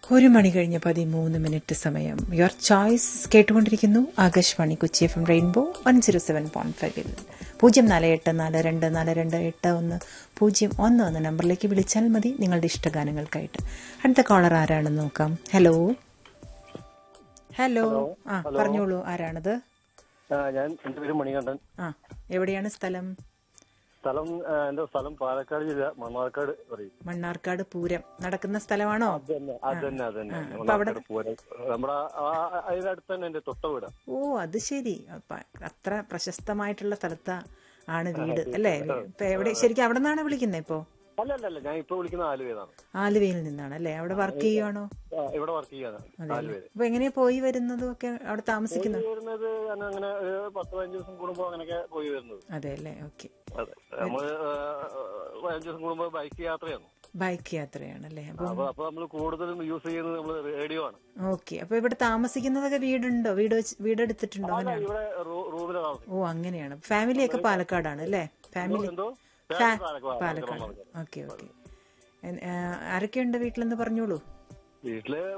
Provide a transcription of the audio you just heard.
ഒരു മണി കഴിഞ്ഞ് പതിമൂന്ന് മിനിറ്റ് സമയം യുവർ ചോയ്സ് കേട്ടുകൊണ്ടിരിക്കുന്നു Akashvani Kochi F M rainbow one zero seven point ഫൈവിൽ പൂജ്യം നാല് എട്ട് നാല് രണ്ട് നാല് രണ്ട് എട്ട് ഒന്ന് പൂജ്യം ഒന്ന് എന്ന നമ്പറിലേക്ക് വിളിച്ചാൽ മതി നിങ്ങളുടെ ഇഷ്ടഗാനങ്ങൾക്കായിട്ട് അടുത്ത കോളർ ആരാണെന്ന് നോക്കാം ഹലോ ഹലോ ആ പറഞ്ഞോളൂ ആരാണത് ആ, ഞാൻ എന്റെ പേര് മണികണ്ഠൻ ആ എവിടെയാണ് സ്ഥലം സ്ഥലം ആ, എന്റെ സ്ഥലം പാലക്കാട് ജില്ല മണ്ണാർക്കാട് പറയും മണ്ണാർക്കാട് പൂരം നടക്കുന്ന സ്ഥലമാണോ അത് തന്നെ അത് തന്നെ അത് തന്നെ അപ്പൊ അവിടെ- മണ്ണാർക്കാട് പൂരം നമ്മുടെ ആ- ആ- അതിനടുത്ത് തന്നെ എന്റെ തൊട്ട വീട് ഓ അത് ശരി അപ്പ അത്ര പ്രശസ്തമായിട്ടുള്ള സ്ഥലത്താ ആണ് വീട് അല്ലേ ഇപ്പൊ എവിടെ ശരിക്കും അവിടെ നിന്നാണ് വിളിക്കുന്നത് ഇപ്പോ അല്ല അല്ല അല്ല ഞാൻ ഇപ്പൊ വിളിക്കുന്ന ആലുവേതാണ് ആലുവയിൽ നിന്നാണ് അല്ലേ അവിടെ വർക്ക് ചെയ്യുവാണോ ആ, ഇവിടെ വർക്ക് ചെയ്യാണ് ആലുവേല് അപ്പൊ എങ്ങനെയാ പോയി വരുന്നതും ഒക്കെ അവിടെ താമസിക്കുന്നു പോയി വരുന്നത് അങ്ങനെ അങ്ങനെ ഒരു പത്ത് പതിനഞ്ച് ദിവസം കൂടുമ്പോ അങ്ങനെയൊക്കെ പോയി വരുന്നത് അതെ അല്ലേ ഓക്കെ അതെ നമ്മള് ആ, പതിനഞ്ച് ദിവസം കൂടുമ്പോ ബൈക്ക് യാത്രയാണ് ബൈക്ക് യാത്രയാണല്ലേ അപ്പൊ അപ്പൊ അപ്പൊ നമ്മൾ കൂടുതലും യൂസ് ചെയ്യുന്നത് നമ്മള് റേഡിയോ ആണ് ഓക്കെ അപ്പൊ ഇവിടെ താമസിക്കുന്നതൊക്കെ വീടുണ്ടോ വീട് വെച്ച്- വീടെടുത്തിട്ടുണ്ടോ അല്ല അങ്ങനെയാണ് ഇവിടെ റൂമിലാണ് താമസിക്കുന്നത് ഓ അങ്ങനെയാണ് ഫാമിലിയൊക്കെ പാലക്കാടാണ് അല്ലേ ഫാമിലി എന്തോ ഫാ- പാലക്കാട് പാലക്കാട് ഓക്കെ ഓക്കെ ആരൊക്കെയുണ്ട് വീട്ടിലെന്ന് പറഞ്ഞോളൂ വീട്ടില്